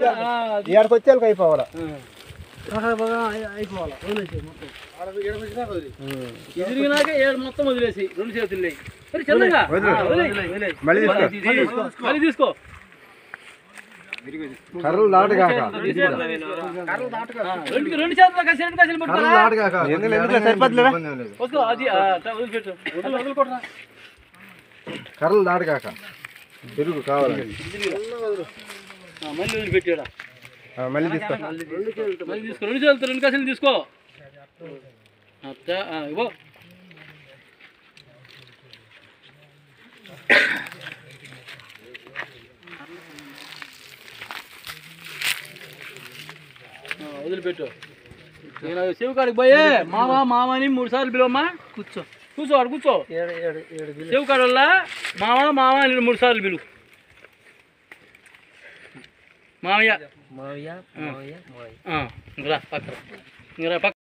ఏడకి వచ్చేళ్ళకి అయిపోవాలా అయిపోవాలి వదిలేసి మొత్తం ఎదిరిగినాక ఏడు మొత్తం వదిలేసి రెండు చేతులు లేయి మరి చల్లగా వదిలే. ఆ, వదిలేయ్, వదిలేయ్. మళ్ళీ తీసుకో. మళ్ళీ తీసుకో. మళ్ళీ తీసుకో కర్రలు దాటగాక రెండు చేతులు ఆ, రెండు రెండు చేతులు కలిసి రెండు కలిసి పట్టుకోరా దాటగాక ఎందుకు సరిపోతులేరా వద్దు అది ఆ, అట్లా వదిలిపెట్టు వదిలి వదులుకోట్రా కర్రలు దాటగాక పెరుగు కావాలి ఆ, మళ్ళీ వదిలిపెట్టాడా ఆ, మళ్ళీ తీసుకో మళ్ళీ తీసుకో రెండు చేతులు రెండు కసలు తీసుకో అట్టా ఆ, ఇవ్వు ఆ, వదిలిపెట్టు నేను శివకాడికి పోయే మావా మావా అని మూడు సార్లు పిలువమ్మా కూర్చో కూర్చో ఆడు కూర్చో శివకాడు వల్ల మావా మావా అని మూడు సార్లు పిలువు మావయ్య మావయ్య ఆ, ఇంకరా పక్కన ఇంకరా పక్క